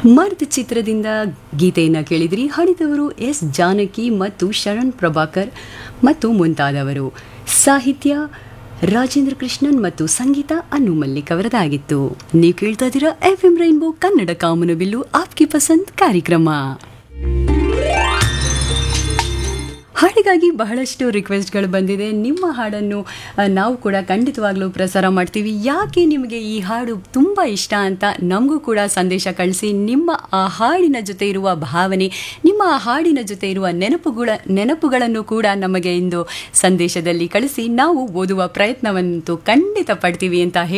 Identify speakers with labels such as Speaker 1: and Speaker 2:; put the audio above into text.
Speaker 1: ಮರ್ದ್ ಚಿತ್ರದಿಂದ ಗೀತೆಯನ್ನು ಕೇಳಿದ್ರಿ ಹಾಡಿದವರು ಎಸ್ ಜಾನಕಿ ಮತ್ತು ಶರಣ್ ಪ್ರಭಾಕರ್ ಮತ್ತು ಮುಂತಾದವರು ಸಾಹಿತ್ಯ ರಾಜೇಂದ್ರ ಕೃಷ್ಣನ್ ಮತ್ತು ಸಂಗೀತ ಅನ್ನು ಮಲ್ಲಿಕ್ ಅವರದಾಗಿತ್ತು ನೀವು ಕೇಳ್ತಾ ಇದ್ದೀರಾ ಎಫ್ ಎಂ ರೈನ್ಬೋ ಕನ್ನಡ ಕಾಮನಬಿಲ್ಲು ಆಪ್ಕಿ ಪಸಂದ್ ಕಾರ್ಯಕ್ರಮ ಹಾಡಿಗಾಗಿ ಬಹಳಷ್ಟು ರಿಕ್ವೆಸ್ಟ್ಗಳು ಬಂದಿದೆ ನಿಮ್ಮ ಹಾಡನ್ನು ಆ, ನಾವು ಕೂಡ ಖಂಡಿತವಾಗ್ಲೂ ಪ್ರಸಾರ ಮಾಡ್ತೀವಿ ಯಾಕೆ ನಿಮಗೆ ಈ ಹಾಡು ತುಂಬ ಇಷ್ಟ ಅಂತ ನಮಗೂ ಕೂಡ ಸಂದೇಶ ಕಳಿಸಿ ನಿಮ್ಮ ಆ ಹಾಡಿನ ಜೊತೆ ಇರುವ ಭಾವನೆ ನಿಮ್ಮ ಆ ಹಾಡಿನ ಜೊತೆ ಇರುವ ನೆನಪುಗಳ ನೆನಪುಗಳನ್ನು ಕೂಡ ನಮಗೆ ಇಂದು ಸಂದೇಶದಲ್ಲಿ ಕಳಿಸಿ ನಾವು ಓದುವ ಪ್ರಯತ್ನವಂತೂ ಖಂಡಿತ ಪಡ್ತೀವಿ ಅಂತ ಹೇಳಿ